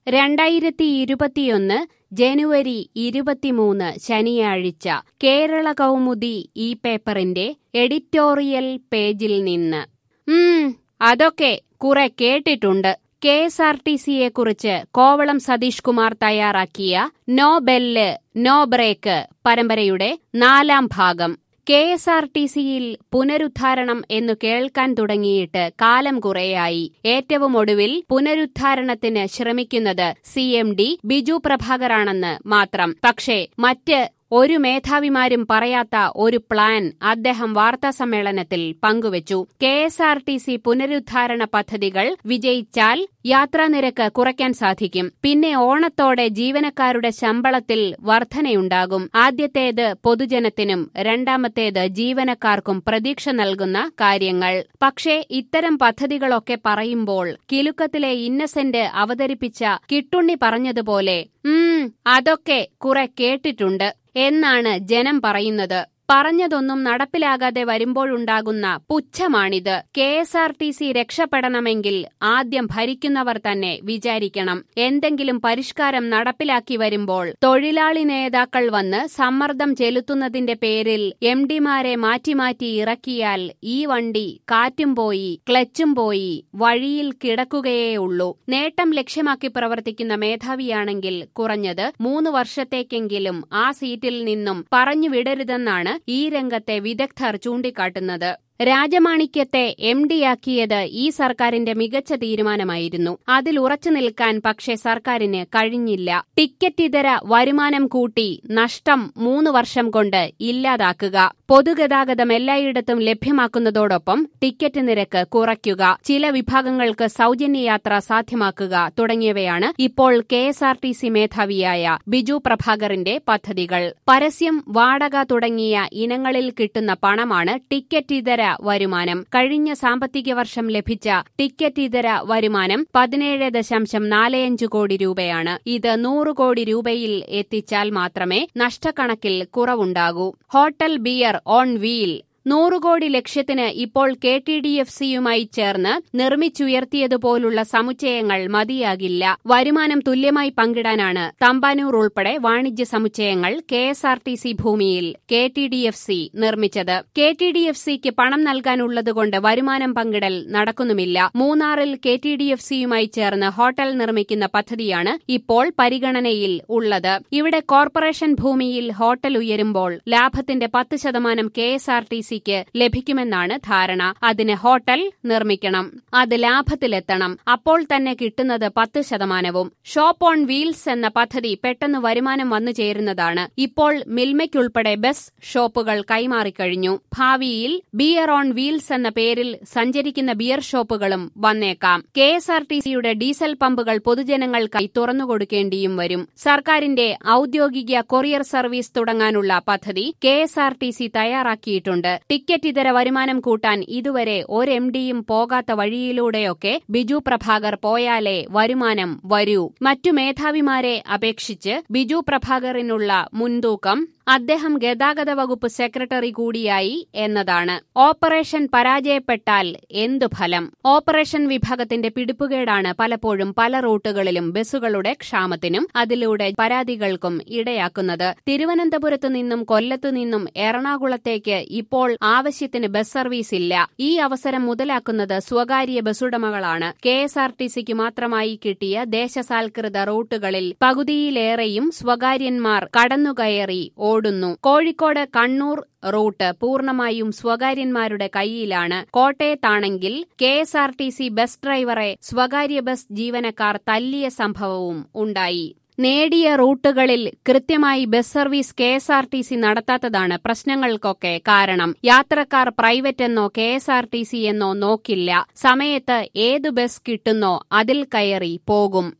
രണ്ടായിരത്തി ഇരുപത്തിയൊന്ന് ജനുവരി ഇരുപത്തിമൂന്ന് ശനിയാഴ്ച കേരള കൗമുദി ഈ പേപ്പറിന്റെ എഡിറ്റോറിയൽ പേജിൽ നിന്ന് ഉം അതൊക്കെ കുറെ കേട്ടിട്ടുണ്ട് കെ എസ് ആർ ടി സിയെ കുറിച്ച് കോവളം സതീഷ് കുമാർ തയ്യാറാക്കിയ നോ ബെല്ല് നോ ബ്രേക്ക് പരമ്പരയുടെ നാലാം ഭാഗം കെ എസ് ആർ ടി സിയിൽ പുനരുദ്ധാരണം എന്നു കേൾക്കാൻ തുടങ്ങിയിട്ട് കാലം കുറേയായി ഏറ്റവും ഒടുവിൽ പുനരുദ്ധാരണത്തിന് ശ്രമിക്കുന്നത് സി എം ഡി ബിജു പ്രഭാകറാണെന്ന് മാത്രം പക്ഷേ മറ്റ് ഒരു മേധാവിമാരും പറയാത്ത ഒരു പ്ലാൻ അദ്ദേഹം വാർത്താസമ്മേളനത്തിൽ പങ്കുവച്ചു K S R T C പുനരുദ്ധാരണ പദ്ധതികൾ വിജയിച്ചാൽ യാത്രാനിരക്ക് കുറയ്ക്കാൻ സാധിക്കും പിന്നെ ഓണത്തോടെ ജീവനക്കാരുടെ ശമ്പളത്തിൽ വർധനയുണ്ടാകും ആദ്യത്തേത് പൊതുജനത്തിനും രണ്ടാമത്തേത് ജീവനക്കാർക്കും പ്രതീക്ഷ നൽകുന്ന കാര്യങ്ങൾ പക്ഷേ ഇത്തരം പദ്ധതികളൊക്കെ പറയുമ്പോൾ കിലുക്കത്തിലെ ഇന്നസെന്റ് അവതരിപ്പിച്ച കിട്ടുണ്ണി പറഞ്ഞതുപോലെ ഉം അതൊക്കെ കുറെ കേട്ടിട്ടുണ്ട് എന്നാണ് ജനം പറയുന്നത് പറഞ്ഞതൊന്നും നടപ്പിലാകാതെ വരുമ്പോഴുണ്ടാകുന്ന പുച്ഛമാണിത് K S R T C രക്ഷപ്പെടണമെങ്കിൽ ആദ്യം ഭരിക്കുന്നവർ തന്നെ വിചാരിക്കണം എന്തെങ്കിലും പരിഷ്കാരം നടപ്പിലാക്കി വരുമ്പോൾ തൊഴിലാളി നേതാക്കൾ വന്ന് സമ്മർദ്ദം ചെലുത്തുന്നതിന്റെ പേരിൽ എം ഡിമാരെ മാറ്റി മാറ്റി ഇറക്കിയാൽ ഈ വണ്ടി കാറ്റും പോയി ക്ലച്ചും പോയി വഴിയിൽ കിടക്കുകയേ ഉള്ളൂ നേട്ടം ലക്ഷ്യമാക്കി പ്രവർത്തിക്കുന്ന മേധാവിയാണെങ്കിൽ കുറഞ്ഞത് മൂന്ന് വർഷത്തേക്കെങ്കിലും ആ സീറ്റിൽ നിന്നും പറഞ്ഞു വിടരുതെന്നാണ് ഈ രംഗത്തെ വിദഗ്ധർ ചൂണ്ടിക്കാട്ടുന്നത് രാജമാണിക്യത്തെ എം ഡിയാക്കിയത് ഈ സർക്കാരിന്റെ മികച്ച തീരുമാനമായിരുന്നു അതിൽ ഉറച്ചു നിൽക്കാൻ പക്ഷേ സർക്കാരിന് കഴിഞ്ഞില്ല ടിക്കറ്റ് ഇതര വരുമാനം കൂട്ടി നഷ്ടം മൂന്ന് വർഷം കൊണ്ട് ഇല്ലാതാക്കുക പൊതുഗതാഗതം എല്ലായിടത്തും ലഭ്യമാക്കുന്നതോടൊപ്പം ടിക്കറ്റ് നിരക്ക് കുറയ്ക്കുക ചില വിഭാഗങ്ങൾക്ക് സൗജന്യ യാത്ര സാധ്യമാക്കുക തുടങ്ങിയവയാണ് ഇപ്പോൾ K S R T C മേധാവിയായ ബിജു പ്രഭാകറിന്റെ പദ്ധതികൾ പരസ്യം വാടക തുടങ്ങിയ ഇനങ്ങളിൽ കിട്ടുന്ന പണമാണ് ടിക്കറ്റ് ഇതര വരുമാനം കഴിഞ്ഞ സാമ്പത്തിക വർഷം ലഭിച്ച ടിക്കറ്റ് ഇതര വരുമാനം പതിനേഴ് ദശാംശം നാലയഞ്ച് കോടി രൂപയാണ് ഇത് നൂറ് കോടി രൂപയിൽ എത്തിച്ചാൽ മാത്രമേ നഷ്ടക്കണക്കിൽ കുറവുണ്ടാകൂ ഹോട്ടൽ ബിയർ ഓൺ വീൽ നൂറ് കോടി ലക്ഷ്യത്തിന് ഇപ്പോൾ കെ ടി ഡി എഫ് സിയുമായി ചേർന്ന് നിർമ്മിച്ചുയർത്തിയതുപോലുള്ള സമുച്ചയങ്ങൾ മതിയാകില്ല വരുമാനം തുല്യമായി പങ്കിടാനാണ് തമ്പാനൂർ ഉൾപ്പെടെ വാണിജ്യ സമുച്ചയങ്ങൾ K S R T C ഭൂമിയിൽ K T D F C നിർമ്മിച്ചത് കെ ടി ഡി എഫ് സിക്ക് പണം നൽകാനുള്ളതുകൊണ്ട് വരുമാനം പങ്കിടൽ നടക്കുന്നുമില്ല മൂന്നാറിൽ കെ ടി ഡി എഫ് സിയുമായി ചേർന്ന് ഹോട്ടൽ നിർമ്മിക്കുന്ന പദ്ധതിയാണ് ഇപ്പോൾ പരിഗണനയിൽ ഉള്ളത് ഇവിടെ കോർപ്പറേഷൻ ഭൂമിയിൽ ഹോട്ടൽ ഉയരുമ്പോൾ ലാഭത്തിന്റെ പത്ത് ശതമാനം കെ എസ് ആർ ടി സിക്ക് ലഭിക്കുമെന്നാണ് ധാരണ അതിന് ഹോട്ടൽ നിർമ്മിക്കണം അത് ലാഭത്തിലെത്തണം അപ്പോൾ തന്നെ കിട്ടുന്നത് പത്ത് ശതമാനവും ഷോപ്പ് ഓൺ വീൽസ് എന്ന പദ്ധതി പെട്ടെന്ന് വരുമാനം വന്നു ചേരുന്നതാണ് ഇപ്പോൾ മിൽമയ്ക്കുൾപ്പെടെ ബസ് ഷോപ്പുകൾ കൈമാറിക്കഴിഞ്ഞു ഭാവിയിൽ ബിയർ ഓൺ വീൽസ് എന്ന പേരിൽ സഞ്ചരിക്കുന്ന ബിയർ ഷോപ്പുകളും വന്നേക്കാം കെ എസ് ആർ ടി സിയുടെ ഡീസൽ പമ്പുകൾ പൊതുജനങ്ങൾക്കായി തുറന്നുകൊടുക്കേണ്ടിയും വരും സർക്കാരിന്റെ ഔദ്യോഗിക കൊറിയർ സർവീസ് തുടങ്ങാനുള്ള പദ്ധതി K S R T C തയ്യാറാക്കിയിട്ടുണ്ട് ടിക്കറ്റ് ഇതര വരുമാനം കൂട്ടാൻ ഇതുവരെ ഒരു എം ഡിയും പോകാത്ത വഴിയിലൂടെയൊക്കെ ബിജു പ്രഭാകർ പോയാലേ വരുമാനം വരൂ മറ്റു മേധാവിമാരെ അപേക്ഷിച്ച് ബിജു പ്രഭാകറിനുള്ള മുൻതൂക്കം അദ്ദേഹം ഗതാഗത വകുപ്പ് സെക്രട്ടറി കൂടിയായി എന്നതാണ് ഓപ്പറേഷൻ പരാജയപ്പെട്ടാൽ എന്തു ഫലം ഓപ്പറേഷൻ വിഭാഗത്തിന്റെ പിടിപ്പുകേടാണ് പലപ്പോഴും പല റൂട്ടുകളിലും ബസ്സുകളുടെ ക്ഷാമത്തിനും അതിലൂടെ പരാതികൾക്കും ഇടയാക്കുന്നത് തിരുവനന്തപുരത്തു നിന്നും കൊല്ലത്തു നിന്നും എറണാകുളത്തേക്ക് ഇപ്പോൾ ആവശ്യത്തിന് ബസ് സർവീസ് ഇല്ല ഈ അവസരം മുതലാക്കുന്നത് സ്വകാര്യ ബസ്സുടമകളാണ് കെ എസ് ആർ ടി സിക്ക് മാത്രമായി കിട്ടിയ ദേശസാൽകൃത റൂട്ടുകളിൽ പകുതിയിലേറെയും സ്വകാര്യന്മാർ കടന്നുകയറി ഓടുന്നു കോഴിക്കോട് കണ്ണൂർ റൂട്ട് പൂർണ്ണമായും സ്വകാര്യന്മാരുടെ കൈയിലാണ് കോട്ടയത്താണെങ്കിൽ K S R T C bus ഡ്രൈവറെ സ്വകാര്യ ബസ് ജീവനക്കാർ തല്ലിയ സംഭവവും ഉണ്ടായി നേടിയ റൂട്ടുകളിൽ കൃത്യമായി bus service K S R T C നടത്താത്തതാണ് പ്രശ്നങ്ങൾക്കൊക്കെ കാരണം യാത്രക്കാർ പ്രൈവറ്റ് എന്നോ K S R T C എന്നോ നോക്കില്ല സമയത്ത് ഏത് ബസ് കിട്ടുന്നോ അതിൽ കയറി പോകും